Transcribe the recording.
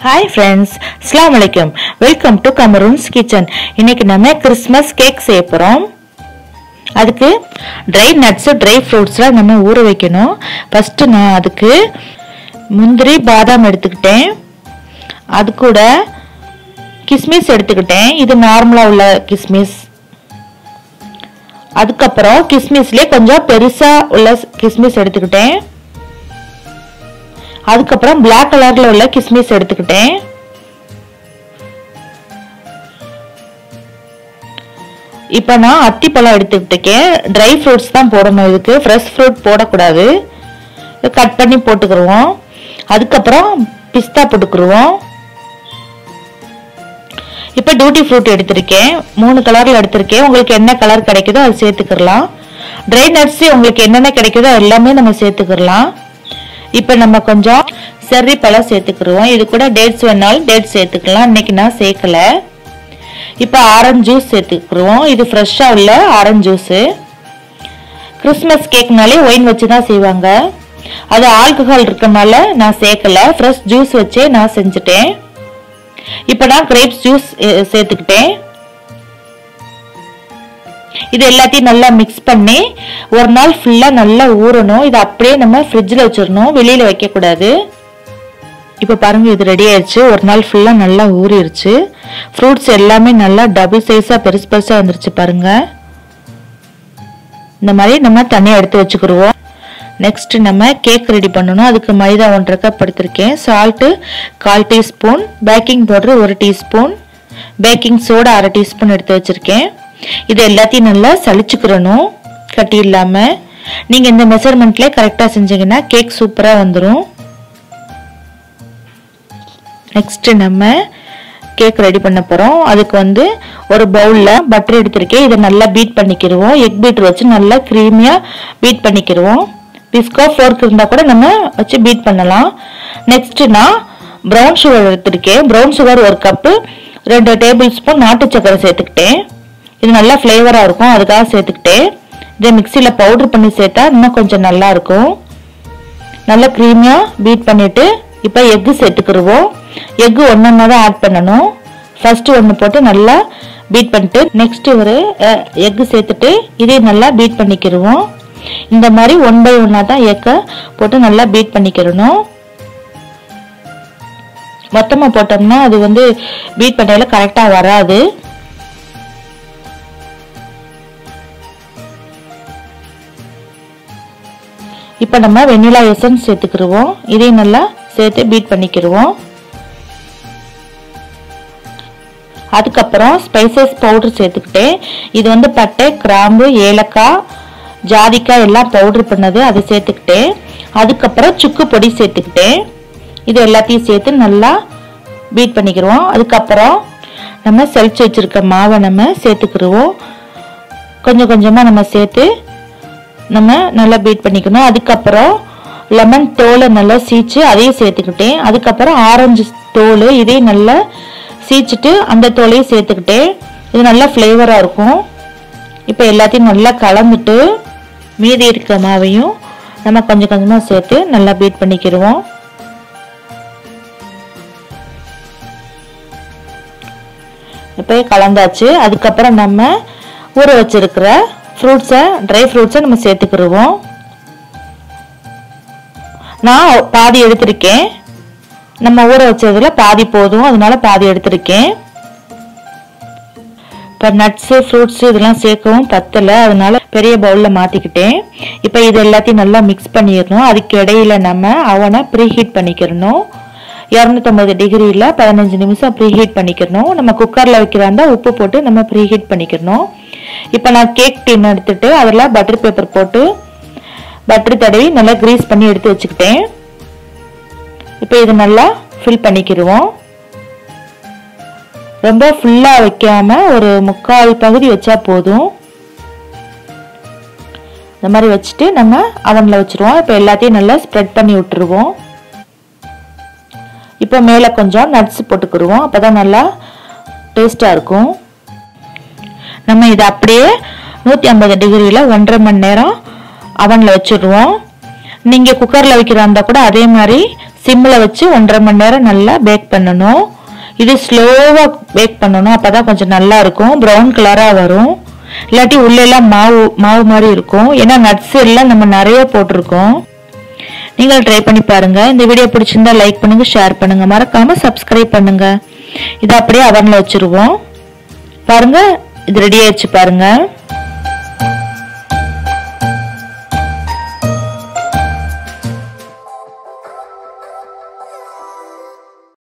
hi friends அஸ்லாம் வலைக்கம் welcome to கமரூன்ஸ் kitchen இன்னைக்கு நம்ம கிறிஸ்மஸ் கேக் செய்ய போகிறோம் அதுக்கு ட்ரை நட்ஸு ட்ரை ஃப்ரூட்ஸ்லாம் நம்ம ஊற வைக்கணும் ஃபஸ்ட்டு நான் அதுக்கு முந்திரி பாதாம் எடுத்துக்கிட்டேன் அது கூட கிஸ்மிஸ் எடுத்துக்கிட்டேன் இது நார்மலாக உள்ள கிஸ்மிஸ் அதுக்கப்புறம் கிஸ்மிஸ்லேயே கொஞ்சம் பெருசாக உள்ள கிஸ்மிஸ் எடுத்துக்கிட்டேன் அதுக்கப்புறம் பிளாக் கலர்ல உள்ள கிஸ்மிஸ் எடுத்துக்கிட்டேன் இப்போ நான் அத்திப்பழம் எடுத்துக்கிட்டேன் ட்ரை ஃப்ரூட்ஸ் தான் போடணும் இதுக்கு ஃப்ரெஷ் ஃப்ரூட் போடக்கூடாது கட் பண்ணி போட்டுக்கிருவோம் அதுக்கப்புறம் பிஸ்தா போட்டுக்கிருவோம் இப்போ டியூட்டி ஃப்ரூட் எடுத்திருக்கேன் மூணு கலரில் எடுத்திருக்கேன் உங்களுக்கு என்ன கலர் கிடைக்குதோ அது சேர்த்துக்கிடலாம் ட்ரை நட்ஸ் உங்களுக்கு என்னென்ன கிடைக்குதோ எல்லாமே நம்ம சேர்த்துக்கிடலாம் இப்போ நம்ம கொஞ்சம் செர்ரி பழம் சேர்த்துக்கிடுவோம் இது கூட டேட்ஸ் வேணாலும் டேட்ஸ் சேர்த்துக்கலாம் இன்னைக்கு நான் சேர்க்கல இப்போ ஆரஞ்சு ஜூஸ் சேர்த்துக்கிடுவோம் இது ஃப்ரெஷ்ஷாக உள்ள ஆரஞ்சு ஜூஸு கிறிஸ்மஸ் கேக்னாலே ஒயின் வச்சு தான் செய்வாங்க அது ஆல்கஹால் இருக்கனால நான் சேர்க்கல ஃப்ரெஷ் ஜூஸ் வச்சே நான் செஞ்சுட்டேன் இப்போ நான் கிரேப்ஸ் ஜூஸ் சேர்த்துக்கிட்டேன் இது எல்லாத்தையும் நல்லா மிக்ஸ் பண்ணி ஒரு நாள் ஃபுல்லாக நல்லா ஊறணும் இது அப்படியே நம்ம ஃப்ரிட்ஜில் வச்சிடணும் வெளியில் வைக்கக்கூடாது இப்போ பாருங்க இது ரெடி ஆயிடுச்சு ஒரு நாள் ஃபுல்லாக நல்லா ஊறிடுச்சு ஃப்ரூட்ஸ் எல்லாமே நல்லா டபுள் சைஸாக பெருசு பெருசாக வந்துருச்சு பாருங்க இந்த மாதிரி நம்ம தனியாக எடுத்து வச்சுக்கிடுவோம் நெக்ஸ்ட் நம்ம கேக் ரெடி பண்ணணும் அதுக்கு மைதா ஒன்றரை கப் எடுத்திருக்கேன் சால்ட்டு கால் டீஸ்பூன் பேக்கிங் பவுடர் ஒரு டீஸ்பூன் பேக்கிங் சோடா அரை டீஸ்பூன் எடுத்து வச்சுருக்கேன் இது எல்லாத்தையும் நல்லா சளிச்சுக்கிறணும் கட்டி இல்லாமல் நீங்கள் இந்த மெஷர்மெண்ட்ல கரெக்டாக செஞ்சீங்கன்னா கேக் சூப்பராக வந்துடும் நெக்ஸ்ட் நம்ம கேக் ரெடி பண்ண போகிறோம் அதுக்கு வந்து ஒரு பவுலில் பட்டர் எடுத்திருக்கேன் இதை நல்லா பீட் பண்ணிக்கிடுவோம் எக் பீட்டர் வச்சு நல்லா க்ரீமியாக பீட் பண்ணிக்கிடுவோம் பிஸ்கோ ஃபோர்க் இருந்தால் கூட நம்ம வச்சு பீட் பண்ணலாம் நெக்ஸ்ட் நான் ப்ரௌன் சுகர் எடுத்திருக்கேன் ப்ரௌன் சுகர் ஒரு கப்பு ரெண்டு டேபிள் ஸ்பூன் நாட்டு சக்கரை சேர்த்துக்கிட்டேன் இது நல்லா ஃப்ளேவராக இருக்கும் அதுக்காக சேர்த்துக்கிட்டேன் இதை மிக்சியில் பவுட்ரு பண்ணி சேர்த்தா இன்னும் கொஞ்சம் நல்லா இருக்கும் நல்லா க்ரீமியாக பீட் பண்ணிவிட்டு இப்போ எக்கு சேர்த்துக்கிடுவோம் எக்கு ஒன்று ஒன்றா தான் ஆட் பண்ணணும் ஃபஸ்ட்டு ஒன்று போட்டு நல்லா பீட் பண்ணிட்டு நெக்ஸ்ட் ஒரு எக்கு சேர்த்துட்டு இதே நல்லா பீட் பண்ணிக்கிடுவோம் இந்த மாதிரி ஒன் பை ஒன்னாக தான் எக்கை போட்டு நல்லா பீட் பண்ணிக்கிறணும் மொத்தமாக போட்டோம்னா அது வந்து பீட் பண்ணையில் கரெக்டாக வராது இப்போ நம்ம வெண்ணிலா எசன்ஸ் சேர்த்துக்கிடுவோம் இதையும் நல்லா சேர்த்து பீட் பண்ணிக்கிடுவோம் அதுக்கப்புறம் ஸ்பைசஸ் பவுடர் சேர்த்துக்கிட்டேன் இது வந்து பட்டை கிராம்பு ஏலக்காய் ஜாதிக்காய் எல்லாம் பவுடர் பண்ணது அதை சேர்த்துக்கிட்டேன் அதுக்கப்புறம் சுக்கு பொடி சேர்த்துக்கிட்டேன் இது எல்லாத்தையும் சேர்த்து நல்லா பீட் பண்ணிக்கிடுவோம் அதுக்கப்புறம் நம்ம செலிச்சு வச்சுருக்க மாவை நம்ம சேர்த்துக்கிடுவோம் கொஞ்சம் கொஞ்சமாக நம்ம சேர்த்து நம்ம நல்லா பீட் பண்ணிக்கணும் அதுக்கப்புறம் லெமன் தோலை நல்லா சீச்சு அதையும் சேர்த்துக்கிட்டேன் அதுக்கப்புறம் ஆரஞ்சு தோல் இதையும் நல்லா சீச்சிட்டு அந்த தோலையும் சேர்த்துக்கிட்டேன் இது நல்லா ஃப்ளேவராக இருக்கும் இப்போ எல்லாத்தையும் நல்லா கலந்துட்டு மீதி இருக்க மாவையும் நம்ம கொஞ்சம் கொஞ்சமாக சேர்த்து நல்லா பீட் பண்ணிக்கிடுவோம் இப்போ கலந்தாச்சு அதுக்கப்புறம் நம்ம ஊற வச்சிருக்கிற ஃப்ரூட்ஸை ட்ரை ஃப்ரூட்ஸை நம்ம சேர்த்துக்கிடுவோம் நான் பாதி எடுத்திருக்கேன் நம்ம ஊற வச்சதுல பாதி போதும் அதனால பாதி எடுத்திருக்கேன் இப்போ நட்ஸு ஃப்ரூட்ஸு இதெல்லாம் சேர்க்கவும் பத்தலை அதனால பெரிய பவுலில் மாற்றிக்கிட்டேன் இப்போ இது எல்லாத்தையும் நல்லா மிக்ஸ் பண்ணிடணும் அதுக்கு இடையில நம்ம அவனை ப்ரீ ஹீட் பண்ணிக்கிறணும் இரநூத்தம்பது டிகிரியில் பதினஞ்சு நிமிஷம் ப்ரீ ஹீட் பண்ணிக்கிறணும் நம்ம குக்கரில் வைக்கிறாந்தா உப்பு போட்டு நம்ம ப்ரீ ஹீட் பண்ணிக்கிறணும் இப்போ நான் கேக் டின் எடுத்துட்டு அதில் பட்டர் பேப்பர் போட்டு பட்டர் தடவி நல்லா க்ரீஸ் பண்ணி எடுத்து வச்சுக்கிட்டேன் இப்போ இது நல்லா ஃபில் பண்ணிக்கிடுவோம் ரொம்ப ஃபுல்லாக வைக்காம ஒரு முக்கால் பகுதி வச்சா போதும் இந்த மாதிரி வச்சுட்டு நம்ம அவனில் வச்சுருவோம் இப்போ எல்லாத்தையும் நல்லா ஸ்ப்ரெட் பண்ணி விட்டுருவோம் இப்போ மேலே கொஞ்சம் நட்ஸ் போட்டுக்கிடுவோம் அப்போ தான் நல்லா டேஸ்ட்டாக இருக்கும் நம்ம இதை அப்படியே நூற்றி ஐம்பது டிகிரியில் ஒன்றரை மணி நேரம் அவனில் வச்சுடுவோம் நீங்கள் குக்கரில் வைக்கிறா இருந்தால் கூட அதே மாதிரி சிம்மில் வச்சு ஒன்றரை மணி நேரம் நல்லா பேக் பண்ணணும் இது ஸ்லோவாக பேக் பண்ணணும் அப்போ தான் கொஞ்சம் நல்லா இருக்கும் ப்ரௌன் கலராக வரும் இல்லாட்டி உள்ளெல்லாம் மாவு மாவு மாதிரி இருக்கும் ஏன்னா நட்ஸ் எல்லாம் நம்ம நிறைய போட்டிருக்கோம் நீங்கள் ட்ரை பண்ணி பாருங்க இந்த வீடியோ பிடிச்சிருந்தா லைக் பண்ணுங்க ஷேர் பண்ணுங்க மறக்காம சப்ஸ்கிரைப் பண்ணுங்க இதை அப்படியே அவனில் வச்சிருவோம் பாருங்க இது ரெடி ஆயிடுச்சு பாருங்க